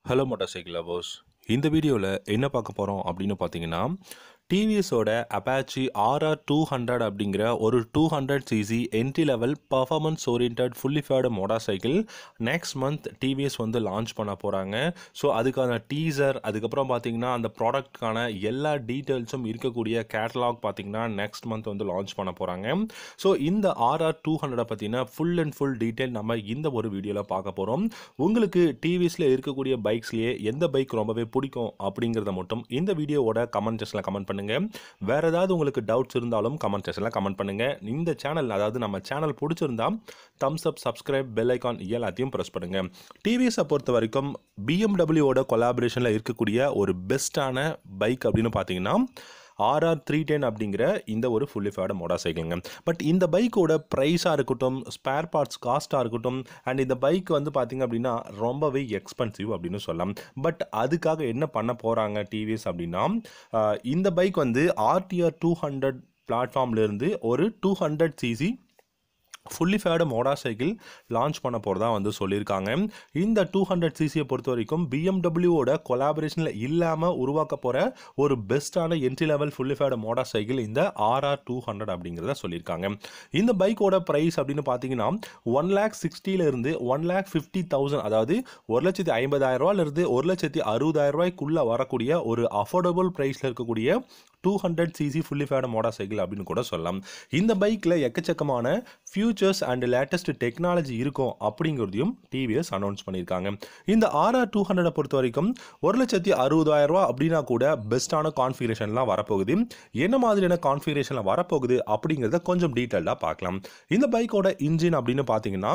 hello motor cycle lovers இந்த வீடியோவில் என்ன பார்க்க போகிறோம் அப்படின்னு பார்த்தீங்கன்னா டிவிஎஸோட அப்பாச்சி ஆர்ஆர் டூ ஹண்ட்ரட் அப்படிங்கிற ஒரு two hundred CC entry level performance orient fully faired motorcycle next month TVS வந்து லான்ச் பண்ண போகிறாங்க ஸோ அதுக்கான டீசர் அதுக்கப்புறம் பார்த்தீங்கன்னா அந்த ப்ராடக்ட்கான எல்லா டீட்டெயில்ஸும் இருக்கக்கூடிய கேட்டலாக் பார்த்தீங்கன்னா நெக்ஸ்ட் மந்த் வந்து லான்ச் பண்ண போகிறாங்க ஸோ இந்த ஆர்ஆர் டூ ஹண்ட்ரடை பற்றின ஃபுல் அண்ட் ஃபுல் டீட்டெயில் நம்ம இந்த ஒரு வீடியோவில் பார்க்க போகிறோம் உங்களுக்கு டிவிஎஸில் இருக்கக்கூடிய பைக்ஸ்லேயே எந்த பைக் ரொம்பவே பிடிக்கும் அப்படிங்கிறத மட்டும் இந்த வீடியோவோட கமெண்ட் செக்ஷனில் கமெண்ட் பண்ணுங்கள் வேறு ஏதாவது உங்களுக்கு டவுட்ஸ் இருந்தாலும் கமெண்ட் செக்ஷனில் கமெண்ட் பண்ணுங்கள் இந்த சேனல் அதாவது நம்ம சேனல் பிடிச்சிருந்தா thumbs up subscribe bell icon எல்லாத்தையும் ப்ரெஸ் பண்ணுங்கள் டிவிஎஸை பொறுத்த வரைக்கும் பிஎம்டபிள்யூவோட கொலாபரேஷனில் இருக்கக்கூடிய ஒரு பெஸ்ட்டான பைக் அப்படின்னு பார்த்தீங்கன்னா ஆர்ஆர் த்ரீ டென் அப்படிங்கிற இந்த ஒரு ஃபுல்லி ஃபேர்டு மோட்டார் சைக்கிளுங்க பட் இந்த பைக்கோட ப்ரைஸாக இருக்கட்டும் ஸ்பேர் பார்ட்ஸ் காஸ்ட்டாக இருக்கட்டும் அண்ட் இந்த பைக் வந்து பார்த்திங்க அப்படின்னா ரொம்பவே எக்ஸ்பென்சிவ் அப்படின்னு சொல்லலாம் பட் அதுக்காக என்ன பண்ண போகிறாங்க டிவிஎஸ் அப்படின்னா ஆஹ், இந்த பைக் வந்து ஆர்டிஆர் டூ ஹண்ட்ரட் பிளாட்ஃபார்ம்லேருந்து ஒரு two hundred CC fully faired motorcycle launch பண்ண போகிறதா வந்து சொல்லியிருக்காங்க இந்த டூ ஹண்ட்ரட் சிசியை பொறுத்த வரைக்கும் பிஎம்டபிள்யூவோட கொலாபரேஷனில் இல்லாமல் உருவாக்க போகிற ஒரு பெஸ்ட்டான entry level fully faired motorcycle இந்த ஆர்ஆர் டூ ஹண்ட்ரட் அப்படிங்கிறத சொல்லியிருக்காங்க இந்த பைக்கோட ப்ரைஸ் அப்படின்னு பார்த்தீங்கன்னா ஒன் லேக் சிக்ஸ்டியிலிருந்து ஒன் லேக் ஃபிஃப்டி தௌசண்ட் அதாவது ஒரு லட்சத்தி ஐம்பதாயிரம் ரூபாயிலிருந்து ஒரு லட்சத்தி அறுபதாயிரம் ரூபாய்க்குள்ளே வரக்கூடிய ஒரு அஃபோர்டபுள் ப்ரைஸில் இருக்கக்கூடிய two hundred CC fully faired motorcycle அப்படின்னு கூட சொல்லலாம் இந்த பைக்கில் எக்கச்சக்கமான ஃபியூச்சர்ஸ் அண்ட் லேட்டஸ்ட் டெக்னாலஜி இருக்கும் அப்படிங்கிறதையும் டிவிஎஸ் அனௌன்ஸ் பண்ணியிருக்காங்க இந்த ஆர்ஆர் டூ ஹண்ட்ரடை பொறுத்த வரைக்கும் ஒரு லட்சத்தி அறுபதாயிரம் ரூபா அப்படின்னா கூட பெஸ்ட்டான கான்ஃபிகரேஷன்லாம் வரப்போகுது என்ன மாதிரியான கான்ஃபிகரேஷனில் வரப்போகுது அப்படிங்கிறத கொஞ்சம் டீட்டெயிலாக பார்க்கலாம் இந்த பைக்கோட இன்ஜின் அப்படின்னு பார்த்தீங்கன்னா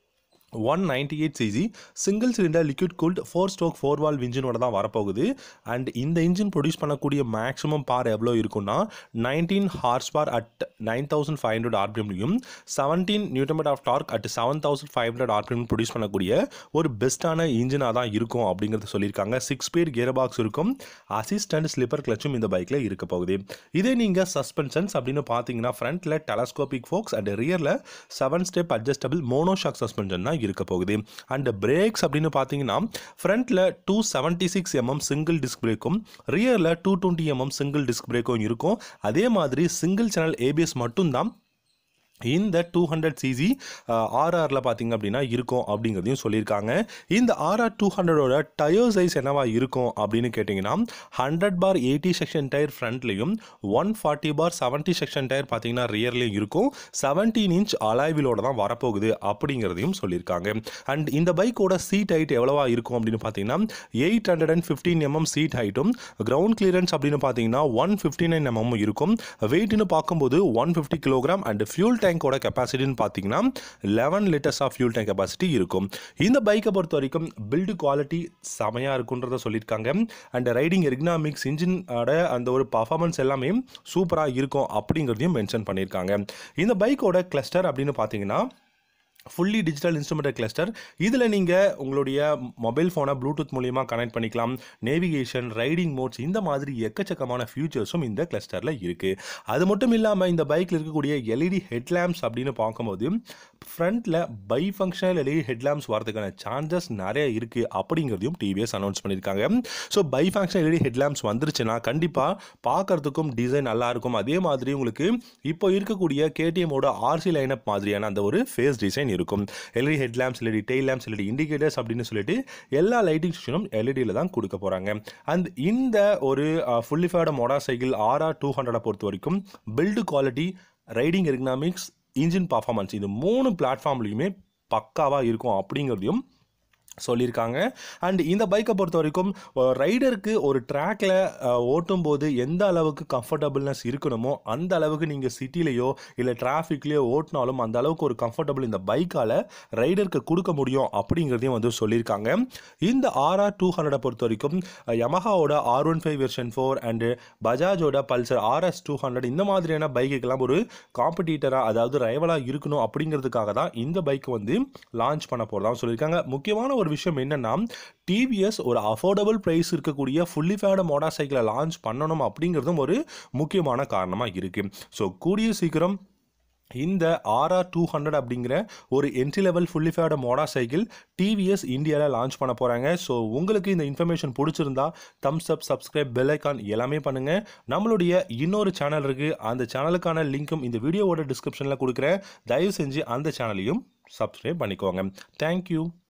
one ninety eight CC single cylinder liquid cooled four stroke four valve இன்ஜினோட தான் வரப்போகுது அண்ட் இந்த இன்ஜின் ப்ரொடியூஸ் பண்ணக்கூடிய மேக்ஸிமம் பார் எவ்வளோ இருக்குன்னா nineteen horse power at nine thousand five hundred ஆர்பிஎம்லையும் seventeen newton metre of torque at seven thousand five hundred RPM produce பண்ணக்கூடிய ஒரு பெஸ்ட்டான இன்ஜினாக தான் இருக்கும் அப்படிங்கிறத சொல்லியிருக்காங்க சிக்ஸ் ஸ்பீட் கியர் பாக்ஸ் இருக்கும் அசிஸ்டன்ட் ஸ்லிப்பர் கிளச்சும் இந்த பைக்கில் இருக்க போகுது இதே நீங்கள் சஸ்பென்ஷன்ஸ் அப்படின்னு பார்த்தீங்கன்னா ஃப்ரண்ட்டில் டெலஸ்கோபிக் ஃபோக்ஸ் அண்ட் ரியரில் seven step adjustable monoshock suspension தான் இருக்க போகுது அண்ட் பிரேக்ஸ் அப்படின்னு பார்த்தீங்கன்னா ஃப்ரண்ட்டில் two seventy six MM single disc பிரேக்கும் ரியரில் two twenty MM single disc பிரேக்கும் இருக்கும் அதே மாதிரி சிங்கிள் சேனல் ஏபிஎஸ் மட்டும்தான் இந்த டூ ஹண்ட்ரட் சிசி ஆர்ஆரில் பார்த்தீங்க அப்படின்னா இருக்கும் அப்படிங்கிறதையும் சொல்லியிருக்காங்க இந்த ஆர்ஆர் டூ ஹண்ட்ரடோட டயர் சைஸ் என்னவா இருக்கும் அப்படின்னு கேட்டிங்கன்னா hundred bar eighty section tyre ஃப்ரண்ட்லையும் one forty bar seventy section tyre பார்த்தீங்கன்னா ரியர்லையும் இருக்கும் செவன்டீன் இன்ச் அலாய்விலோட தான் வரப்போகுது அப்படிங்கிறதையும் சொல்லியிருக்காங்க அண்ட் இந்த பைக்கோட சீட் ஹைட் எவ்வளவா இருக்கும் அப்படின்னு பார்த்தீங்கன்னா eight hundred and fifteen MM seat ஹைட்டும் கிரவுண்ட் கிளியரன்ஸ் அப்படின்னு பார்த்தீங்கன்னா ஒன் ஃபிஃப்டி நைன் எம்எம் இருக்கும் வெயிட்னு பார்க்கும்போது one fifty kilogram and fuel டேங்கோட கெப்பாசிட்டின்னு பார்த்தீங்கன்னா eleven litres of fuel tank capacity இருக்கும் இந்த பைக்கை பொறுத்த வரைக்கும் பில்டு குவாலிட்டி செமையாக இருக்குன்றத சொல்லியிருக்காங்க அண்ட் ரைடிங் எர்கனாமிக்ஸ் இன்ஜினோட அந்த ஒரு பர்ஃபார்மன்ஸ் எல்லாமே சூப்பராக இருக்கும் அப்படிங்கிறதையும் மென்ஷன் பண்ணியிருக்காங்க இந்த பைக்கோட கிளஸ்டர் அப்படின்னு பார்த்தீங்கன்னா ஃபுல்லி டிஜிட்டல் இன்ஸ்ட்ருமெண்ட் கிளஸ்டர் இதில் நீங்கள் உங்களுடைய மொபைல் ஃபோனை ப்ளூடூத் மூலியமாக கனெக்ட் பண்ணிக்கலாம் நேவிகேஷன் ரைடிங் மோட்ஸ் இந்த மாதிரி எக்கச்சக்கமான ஃபியூச்சர்ஸும் இந்த கிளஸ்டரில் இருக்குது அது மட்டும் இல்லாமல் இந்த பைக்கில் இருக்கக்கூடிய எல்இடி ஹெட்லாம்ப்ஸ் அப்படின்னு பார்க்கும்போது ஃப்ரண்ட்டில் பை ஃபங்க்ஷனல் எல்இடி ஹெட்லாம்ப்ஸ் வரதுக்கான சான்சஸ் நிறைய இருக்குது அப்படிங்கிறதையும் டிவிஎஸ் அனௌன்ஸ் பண்ணியிருக்காங்க so bi functional LED headlamps வந்துருச்சுன்னா கண்டிப்பாக பார்க்கறதுக்கும் டிசைன் நல்லா இருக்கும் அதே மாதிரி உங்களுக்கு இப்போ இருக்கக்கூடிய கேடிஎம்மோட ஆர்சி லைனப் மாதிரியான அந்த ஒரு ஃபேஸ் டிசைன் இருக்கும் LED head lamps LED tail lamps LED indicators அப்படின்னு சொல்லிட்டு எல்லா லைட்டிங் செக்ஷனும் எல்இடியில் தான் கொடுக்க போகிறாங்க அண்ட் இந்த ஒரு fully faired motorcycle RR two ஹண்ட்ரடை பொறுத்த வரைக்கும் build quality riding ergonomics engine performance இது மூணு பிளாட்ஃபார்ம்லையுமே பக்காவாக இருக்கும் அப்படிங்கிறதையும் சொல்லியிருக்காங்க அண்ட் இந்த பைக்கை பொறுத்த வரைக்கும் ரைடருக்கு ஒரு ட்ராக்ல ஓட்டும் போது எந்த அளவுக்கு கம்ஃபர்டபுள்னஸ் இருக்கணுமோ அந்த அளவுக்கு நீங்கள் சிட்டிலேயோ இல்லை டிராஃபிக்லேயோ ஓட்டினாலும் அந்த அளவுக்கு ஒரு கம்ஃபர்டபுள் இந்த பைக்கால் ரைடருக்கு கொடுக்க முடியும் அப்படிங்கிறதையும் வந்து சொல்லியிருக்காங்க இந்த ஆர்ஆர் டூ ஹண்ட்ரடை பொறுத்த வரைக்கும் யமஹாவோட R one five version four and பஜாஜோட பல்சர் ஆர்எஸ் டூ ஹண்ட்ரட் இந்த மாதிரியான பைக்குக்கெல்லாம் ஒரு காம்படிட்டராக அதாவது ரைவலாக இருக்கணும் அப்படிங்கிறதுக்காக தான் இந்த பைக் வந்து லான்ச் பண்ண போகிறதா சொல்லியிருக்காங்க முக்கியமான ஒரு விஷயம் என்னன்னா டிவிஎஸ் ஒரு அஃபோர்டபுள் ப்ரைஸ் இருக்கக்கூடிய ஃபுல்லி ஃபேர்டு மோட்டார் சைக்கிளை லான்ச் பண்ணணும் அப்படிங்கிறதும் ஒரு முக்கியமான காரணமாக இருக்குது ஸோ கூடிய சீக்கிரம் இந்த ஆர்ஆர் டூ ஹண்ட்ரட் அப்படிங்கிற ஒரு entry level fully faired motorcycle TVS இந்தியாவில் லான்ச் பண்ண போகிறாங்க ஸோ உங்களுக்கு இந்த இன்ஃபர்மேஷன் பிடிச்சிருந்தா thumbs up subscribe bell icon எல்லாமே பண்ணுங்கள் நம்மளுடைய இன்னொரு சேனல் இருக்குது அந்த சேனலுக்கான லிங்க்கும் இந்த வீடியோவோட டிஸ்கிரிப்ஷனில் கொடுக்குறேன் தயவு செஞ்சு அந்த சேனலையும் சப்ஸ்கிரைப் பண்ணிக்கோங்க தேங்க்யூ